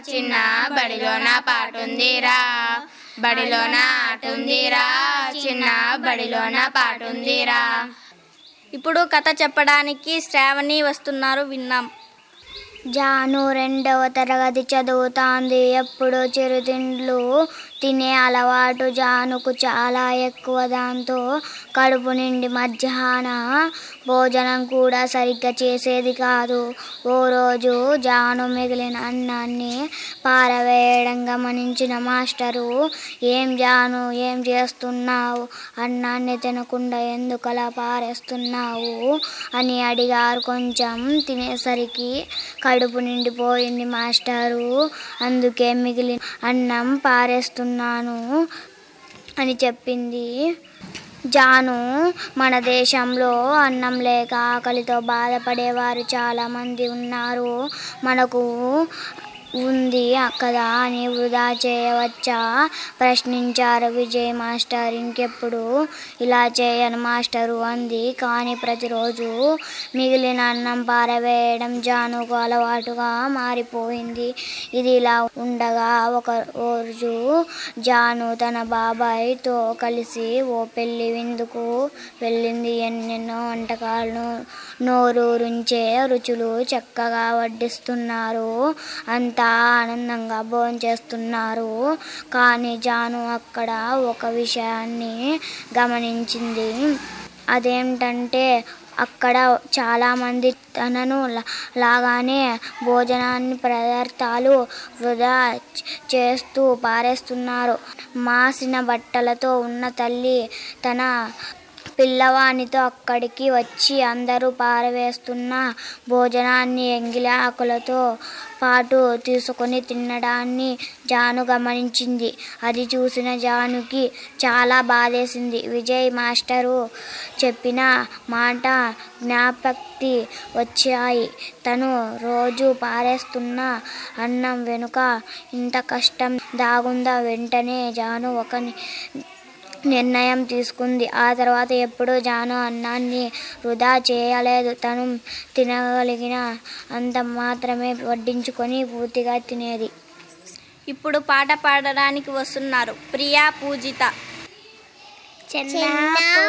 చిన్న బడిలోన పాటుందిరా బడిలోన ఆటుందిరా చిన్న బడిలోన పాటుందిరా ఇప్పుడు కథ చెప్పడానికి శ్రావణి వస్తున్నారు విన్నాం జాను రెండవ తరగతి చదువుతాంది ఎప్పుడు చిరుతిండ్లు తినే అలవాటు జానుకు చాలా ఎక్కువ దాంతో కడుపు నిండి మధ్యాహ్న భోజనం కూడా సరిగ్గా చేసేది కాదు ఓ రోజు జాను మిగిలిన అన్నాన్ని పారవేయడం గమనించిన మాస్టరు ఏం జాను ఏం చేస్తున్నావు అన్నాన్ని తినకుండా ఎందుకలా పారేస్తున్నావు అని అడిగారు కొంచెం తినేసరికి కడుపు నిండిపోయింది మాస్టారు అందుకే మిగిలిన అన్నం పారేస్తున్నాను అని చెప్పింది జాను మన దేశంలో అన్నం లేక ఆకలితో బాధపడేవారు చాలామంది ఉన్నారు మనకు ఉంది కదా అని వృధా చేయవచ్చా ప్రశ్నించారు విజయ్ మాస్టర్ ఇంకెప్పుడు ఇలా చేయను మాస్టరు అంది కానీ ప్రతిరోజు మిగిలిన అన్నం పారవేయడం జానుకు అలవాటుగా మారిపోయింది ఇది ఇలా ఉండగా ఒక రోజు జాను తన బాబాయ్తో కలిసి ఓ పెళ్లి విందుకు వెళ్ళింది ఎన్నెన్నో వంటకాలను నోరూరించే రుచులు చక్కగా వడ్డిస్తున్నారు అంతా ఆనందంగా భోంచేస్తున్నారు కానీ జాను అక్కడ ఒక విషయాన్ని గమనించింది అదేంటంటే అక్కడ చాలామంది తనను లా- లాగానే భోజనాన్ని పదార్థాలు వృధా చే- చేస్తూ పారేస్తున్నారు మాసిన బట్టలతో ఉన్న తల్లి తన పిల్లవానితో అక్కడికి వచ్చి అందరూ పారవేస్తున్న భోజనాన్ని ఎంగిలి ఆకులతో పాటు తీసుకొని తినడాన్ని జాను గమనించింది అది చూసిన జానుకి చాలా బాధేసింది విజయ్ మాస్టరు చెప్పిన మాట జ్ఞాపక్తి వచ్చాయి తను రోజు పారేస్తున్న అన్నం వెనుక ఇంత కష్టం దాగుందా వెంటనే జాను ఒక ని- నిర్ణయం తీసుకుంది ఆ తర్వాత ఎప్పుడూ జాను అన్నాన్ని వృధా చేయలేదు తను తినగలిగిన అంత మాత్రమే వడ్డించుకొని పూర్తిగా తినేది ఇప్పుడు పాట పాడడానికి వస్తున్నారు ప్రియా పూజిత చిన్న